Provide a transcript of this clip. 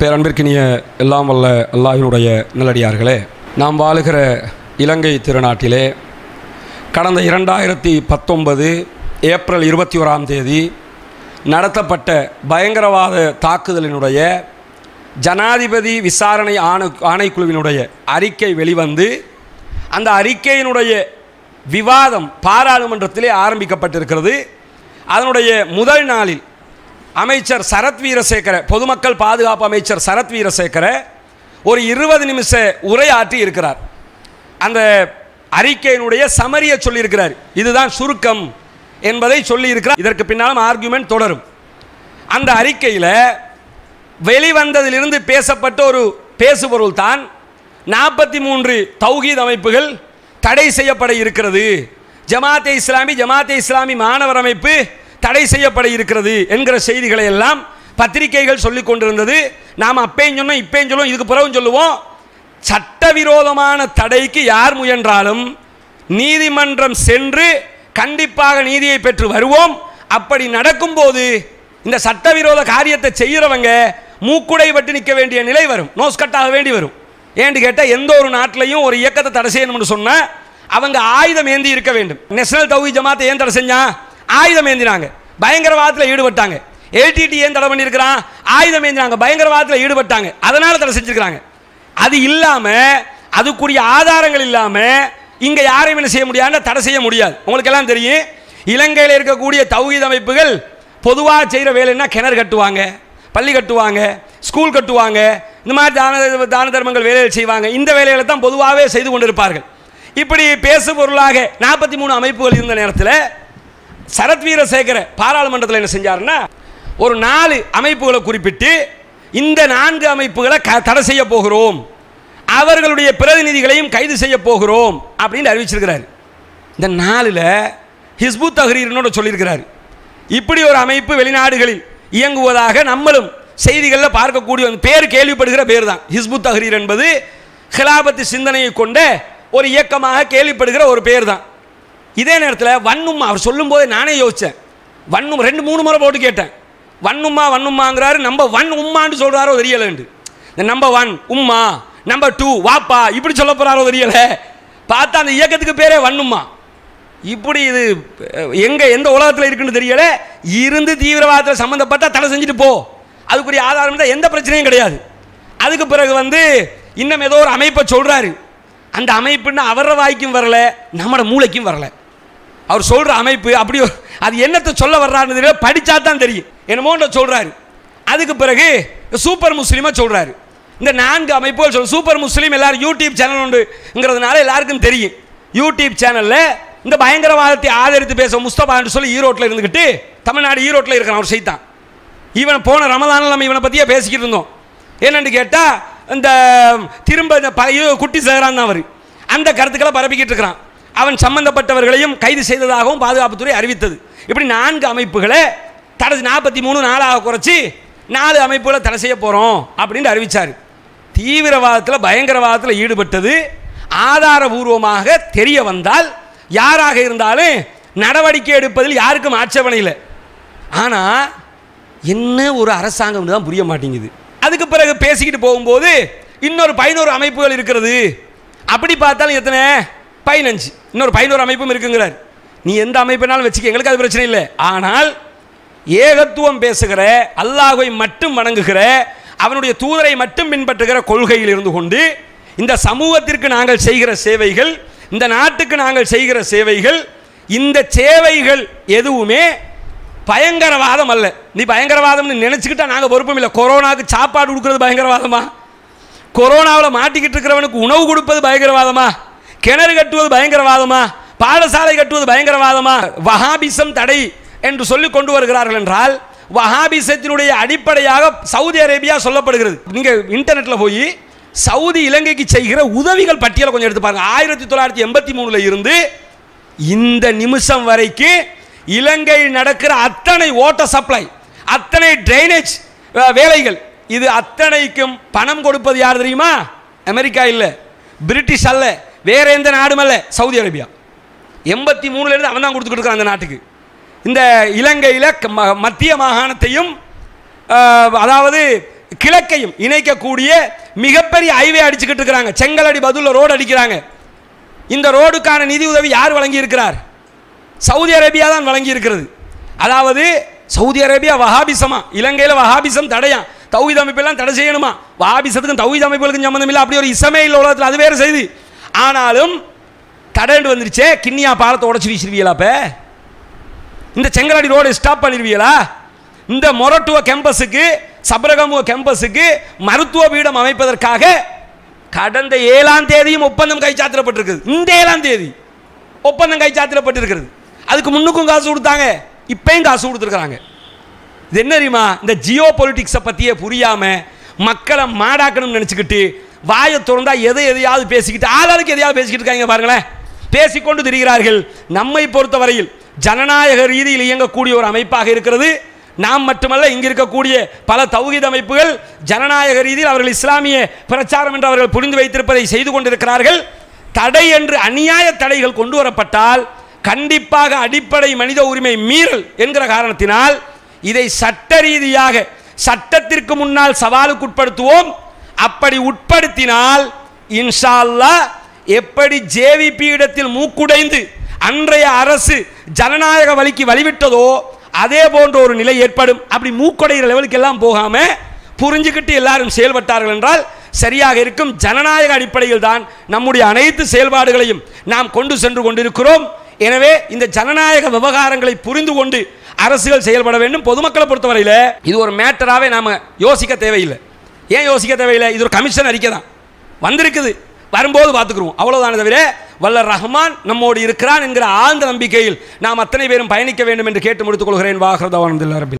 பேரன்பிற்கினிய எல்லாம் வல்ல அல்லாஹினுடைய நல்லடியார்களே நாம் வாழுகிற இலங்கை திருநாட்டிலே கடந்த இரண்டாயிரத்தி பத்தொன்பது ஏப்ரல் இருபத்தி ஓராம் தேதி நடத்தப்பட்ட பயங்கரவாத தாக்குதலினுடைய ஜனாதிபதி விசாரணை ஆணை ஆணைக்குழுவினுடைய அறிக்கை வெளிவந்து அந்த அறிக்கையினுடைய விவாதம் பாராளுமன்றத்திலே ஆரம்பிக்கப்பட்டிருக்கிறது அதனுடைய முதல் நாளில் அமைச்சர் சரத் வீரசேகர பொதுமக்கள் பாதுகாப்பு அமைச்சர் சரத் வீரசேகர ஒரு இருபது நிமிஷ உரையாற்றி இருக்கிறார் அந்த அறிக்கையினுடைய சமரியை சொல்லியிருக்கிறார் இதுதான் சுருக்கம் என்பதை சொல்லியிருக்கிறார் இதற்கு பின்னாலும் ஆர்குமெண்ட் தொடரும் அந்த அறிக்கையில் வெளிவந்ததிலிருந்து பேசப்பட்ட ஒரு பேசுபொருள் தான் நாற்பத்தி மூன்று தௌஹீத் அமைப்புகள் தடை செய்யப்பட இருக்கிறது ஜமாத்தே இஸ்லாமி ஜமாத்தே இஸ்லாமி மாணவர் அமைப்பு தடை செய்யப்பட இருக்கிறது என்கிற செய்திகளை எல்லாம் பத்திரிகைகள் சொல்லிக் கொண்டிருந்தது நாம் அப்பையும் சொன்னோம் இப்பையும் சொல்லுவோம் இதுக்கு பிறகும் சொல்லுவோம் சட்டவிரோதமான தடைக்கு யார் முயன்றாலும் நீதிமன்றம் சென்று கண்டிப்பாக நீதியை பெற்று வருவோம் அப்படி நடக்கும்போது இந்த சட்டவிரோத காரியத்தை செய்கிறவங்க மூக்குடை பட்டு நிற்க வேண்டிய நிலை வரும் நோஸ் கட்டாக வேண்டி வரும் ஏன்னு கேட்டால் எந்த ஒரு நாட்டிலையும் ஒரு இயக்கத்தை தடை செய்யணும்னு சொன்னால் அவங்க ஆயுதம் ஏந்தி இருக்க வேண்டும் நேஷனல் தௌஹி ஜமாத்தை ஏன் தடை செஞ்சான் ஆயுதம் ஏந்தினாங்க பயங்கரவாதத்தில் ஈடுபட்டாங்க ஏடிடி ஏன் தடை பண்ணியிருக்கிறான் ஆயுதம் ஏந்தினாங்க பயங்கரவாதத்தில் ஈடுபட்டாங்க அதனால தடை செஞ்சிருக்கிறாங்க அது இல்லாமல் அதுக்குரிய ஆதாரங்கள் இல்லாமல் இங்கே யாரையும் என்ன செய்ய முடியாது தடை செய்ய முடியாது உங்களுக்கு எல்லாம் தெரியும் இலங்கையில் இருக்கக்கூடிய தௌஹீத் அமைப்புகள் பொதுவாக செய்கிற வேலைன்னா கிணறு கட்டுவாங்க பள்ளி கட்டுவாங்க ஸ்கூல் கட்டுவாங்க இந்த மாதிரி தான தான தர்மங்கள் வேலைகள் செய்வாங்க இந்த வேலைகளை தான் பொதுவாகவே செய்து கொண்டிருப்பார்கள் இப்படி பேசு பொருளாக நாற்பத்தி மூணு அமைப்புகள் இருந்த நேரத்தில் சரத் வீரசேகர பாராளுமன்றத்தில் என்ன செஞ்சாருன்னா ஒரு நாலு அமைப்புகளை குறிப்பிட்டு இந்த நான்கு அமைப்புகளை க தடை செய்ய போகிறோம் அவர்களுடைய பிரதிநிதிகளையும் கைது செய்ய போகிறோம் அப்படின்னு அறிவிச்சிருக்கிறார் இந்த நாளில் ஹிஸ்புத் தஹ்ரீர்னோட சொல்லியிருக்கிறார் இப்படி ஒரு அமைப்பு வெளிநாடுகளில் இயங்குவதாக நம்மளும் செய்திகளில் பார்க்கக்கூடிய ஒரு பேர் கேள்விப்படுகிற பேர் தான் ஹிஸ்புத் தஹ்ரீர் என்பது ஹிலாபத்து சிந்தனையை கொண்ட ஒரு இயக்கமாக கேள்விப்படுகிற ஒரு பேர் தான் இதே நேரத்தில் வன்னும்மா அவர் சொல்லும்போது நானே யோசித்தேன் வன்னும் ரெண்டு மூணு முறை போட்டு கேட்டேன் வன்னும்மா வன்னும்மாங்கிறாரு நம்ம வன் உம்மான்னு சொல்கிறாரோ தெரியலண்டு இந்த நம்பர் ஒன் உம்மா நம்பர் டூ வாப்பா இப்படி சொல்ல போகிறாரோ தெரியல பார்த்தா அந்த இயக்கத்துக்கு பேரே வன்னும்மா இப்படி இது எங்கே எந்த உலகத்தில் இருக்குன்னு தெரியல இருந்து தீவிரவாதத்தில் சம்மந்தப்பட்டால் தடை செஞ்சுட்டு போ அதுக்குரிய ஆதாரம் தான் எந்த பிரச்சனையும் கிடையாது அதுக்கு பிறகு வந்து இன்னும் ஏதோ ஒரு அமைப்பை சொல்கிறாரு அந்த அமைப்புன்னு அவர வாய்க்கும் வரல நம்மளோட மூளைக்கும் வரல அவர் சொல்கிற அமைப்பு அப்படி அது என்னத்தை சொல்ல வர்றாருன்னு தெரியல படித்தா தான் தெரியும் என்னமோன்ற சொல்கிறாரு அதுக்கு பிறகு சூப்பர் முஸ்லீமாக சொல்கிறாரு இந்த நான்கு அமைப்புகள் சொல் சூப்பர் முஸ்லீம் எல்லாரும் யூடியூப் சேனல் உண்டுங்கிறதுனால எல்லாருக்கும் தெரியும் யூடியூப் சேனலில் இந்த பயங்கரவாதத்தை ஆதரித்து பேச முஸ்தபான்னு சொல்லி ஈரோட்டில் இருந்துக்கிட்டு தமிழ்நாடு ஈரோட்டில் இருக்கிறான் அவர் செய்தான் இவன் போன ரமதானில் நம்ம இவனை பற்றியே பேசிக்கிட்டு இருந்தோம் என்னென்னு கேட்டால் இந்த திரும்ப இந்த பழைய குட்டி சேகரான் தான் அவர் அந்த கருத்துக்களை பரப்பிக்கிட்டு இருக்கிறான் அவன் சம்பந்தப்பட்டவர்களையும் கைது செய்ததாகவும் பாதுகாப்புத்துறை அறிவித்தது இப்படி நான்கு அமைப்புகளை தடை நாற்பத்தி மூணு நாளாக குறைச்சி நாலு அமைப்புகளை தடை செய்ய போகிறோம் அப்படின்னு அறிவித்தார் தீவிரவாதத்தில் பயங்கரவாதத்தில் ஈடுபட்டது ஆதாரபூர்வமாக தெரிய வந்தால் யாராக இருந்தாலும் நடவடிக்கை எடுப்பதில் யாருக்கும் ஆட்சேபனை இல்லை ஆனால் என்ன ஒரு அரசாங்கம் தான் புரிய மாட்டேங்குது அதுக்கு பிறகு பேசிக்கிட்டு போகும்போது இன்னொரு பதினோரு அமைப்புகள் இருக்கிறது அப்படி பார்த்தாலும் எத்தனை பதினஞ்சு இன்னொரு பதினோரு அமைப்பும் இருக்குங்கிறார் நீ எந்த அமைப்பினாலும் வச்சுக்க எங்களுக்கு அது பிரச்சனை இல்லை ஆனால் ஏகத்துவம் பேசுகிற அல்லாஹை மட்டும் வணங்குகிற அவனுடைய தூதரை மட்டும் பின்பற்றுகிற கொள்கையில் இருந்து கொண்டு இந்த சமூகத்திற்கு நாங்கள் செய்கிற சேவைகள் இந்த நாட்டுக்கு நாங்கள் செய்கிற சேவைகள் இந்த சேவைகள் எதுவுமே பயங்கரவாதம் அல்ல நீ பயங்கரவாதம்னு நினச்சிக்கிட்டா நாங்கள் பொறுப்பும் இல்லை கொரோனாவுக்கு சாப்பாடு கொடுக்குறது பயங்கரவாதமா கொரோனாவில் மாட்டிக்கிட்டு இருக்கிறவனுக்கு உணவு கொடுப்பது பயங்கரவாதமா கிணறு கட்டுவது பயங்கரவாதமா பாடசாலை கட்டுவது பயங்கரவாதமா வஹாபிசம் தடை என்று சொல்லி கொண்டு வருகிறார்கள் என்றால் வஹாபிசத்தினுடைய அடிப்படையாக சவுதி அரேபியா சொல்லப்படுகிறது நீங்கள் இன்டர்நெட்டில் போய் சவுதி இலங்கைக்கு செய்கிற உதவிகள் பட்டியலை கொஞ்சம் எடுத்து பாருங்க ஆயிரத்தி தொள்ளாயிரத்தி எண்பத்தி மூணில் இருந்து இந்த நிமிஷம் வரைக்கும் இலங்கையில் நடக்கிற அத்தனை ஓட்டர் சப்ளை அத்தனை ட்ரைனேஜ் வேலைகள் இது அத்தனைக்கும் பணம் கொடுப்பது யார் தெரியுமா அமெரிக்கா இல்லை பிரிட்டிஷ் அல்ல வேற எந்த நாடும் அல்ல சவுதி அரேபியா எண்பத்தி மூணுலேருந்து அவன் தான் கொடுத்துக்கிட்டு இருக்கான் அந்த நாட்டுக்கு இந்த இலங்கையில் மத்திய மாகாணத்தையும் அஹ், அதாவது கிழக்கையும் இணைக்கக்கூடிய மிகப்பெரிய ஹைவே அடிச்சுக்கிட்டு இருக்கிறாங்க செங்கலடி பதில் ரோடு அடிக்கிறாங்க இந்த ரோடுக்கான நிதி உதவி யார் வழங்கி இருக்கிறார் சவுதி அரேபியா தான் வழங்கி இருக்கிறது அதாவது சவுதி அரேபியா வஹாபிசமா இலங்கையில் வஹாபிசம் தடையா தௌஹீத் அமைப்பெல்லாம் தடை செய்யணுமா வஹாபிசத்துக்கும் தௌஹீத் அமைப்புகளுக்கும் சம்மந்தம் இல்லை அப்படி ஒரு இசமே இல்லை உலகத்தில் அது வேறு செய்தி ஆனாலும் தடைண்டு வந்துருச்சே கிண்ணியா பாலத்தை உடச்சி வீசிருவீங்களா அப்போ இந்த செங்கலடி ரோடு ஸ்டாப் பண்ணிடுவீங்களா இந்த மொரட்டுவ கேம்பஸுக்கு சபரகமுவ கேம்பஸுக்கு மருத்துவ பீடம் அமைப்பதற்காக கடந்த ஏழாம் தேதியும் ஒப்பந்தம் கைச்சாத்திரப்பட்டிருக்குது இந்த ஏழாம் தேதி ஒப்பந்தம் கைச்சாத்திரப்பட்டிருக்கிறது அதுக்கு முன்னுக்கும் காசு கொடுத்தாங்க இப்பயும் காசு கொடுத்துருக்குறாங்க இது என்ன தெரியுமா இந்த ஜியோ பொலிட்டிக்ஸை பற்றியே புரியாமல் மக்களை மாடாக்கணும்னு நினச்சிக்கிட்டு வாயை திறந்தா எதை எதையாவது பேசிக்கிட்டு ஆளாளுக்கு எதையாவது பேசிக்கிட்டு இருக்காங்க பாருங்களேன் பேசிக்கொண்டு திரிகிறார்கள் நம்மை பொறுத்தவரையில் ஜனநாயக ரீதியில் இயங்கக்கூடிய ஒரு அமைப்பாக இருக்கிறது நாம் மட்டுமல்ல இங்கு இருக்கக்கூடிய பல தௌஹீத் அமைப்புகள் ஜனநாயக ரீதியில் அவர்கள் இஸ்லாமிய பிரச்சாரம் என்று அவர்கள் புரிந்து வைத்திருப்பதை செய்து கொண்டிருக்கிறார்கள் தடை என்று அநியாய தடைகள் கொண்டு வரப்பட்டால் கண்டிப்பாக அடிப்படை மனித உரிமை மீறல் என்கிற காரணத்தினால் இதை சட்ட ரீதியாக சட்டத்திற்கு முன்னால் சவாலுக்குட்படுத்துவோம் அப்படி உட்படுத்தினால் இன்ஷா அல்லாஹ் எப்படி ஜேவிபி இடத்தில் மூக்குடைந்து அன்றைய அரசு ஜனநாயக வழிக்கு வழிவிட்டதோ அதே போன்ற ஒரு நிலை ஏற்படும் அப்படி மூக்குடைகிற லெவலுக்கு எல்லாம் போகாம புரிஞ்சுக்கிட்டு எல்லாரும் செயல்பட்டார்கள் என்றால் சரியாக இருக்கும் ஜனநாயக அடிப்படையில் தான் நம்முடைய அனைத்து செயல்பாடுகளையும் நாம் கொண்டு சென்று கொண்டிருக்கிறோம் எனவே இந்த ஜனநாயக விவகாரங்களை புரிந்து கொண்டு அரசுகள் செயல்பட வேண்டும் பொதுமக்களை பொறுத்தவரையில் இது ஒரு மேட்டராகவே நாம் யோசிக்க தேவையில்லை ஏன் யோசிக்க தேவையில்லை இது ஒரு கமிஷன் அறிக்கை தான் வந்திருக்குது வரும்போது பார்த்துக்குருவோம் அவ்வளோதானே தவிர வல்ல ரஹ்மான் நம்மோடு இருக்கிறான் என்கிற ஆழ்ந்த நம்பிக்கையில் நாம் அத்தனை பேரும் பயணிக்க வேண்டும் என்று கேட்டு முடித்துக் கொள்கிறேன் வாகரதவானந்தில் ரபில்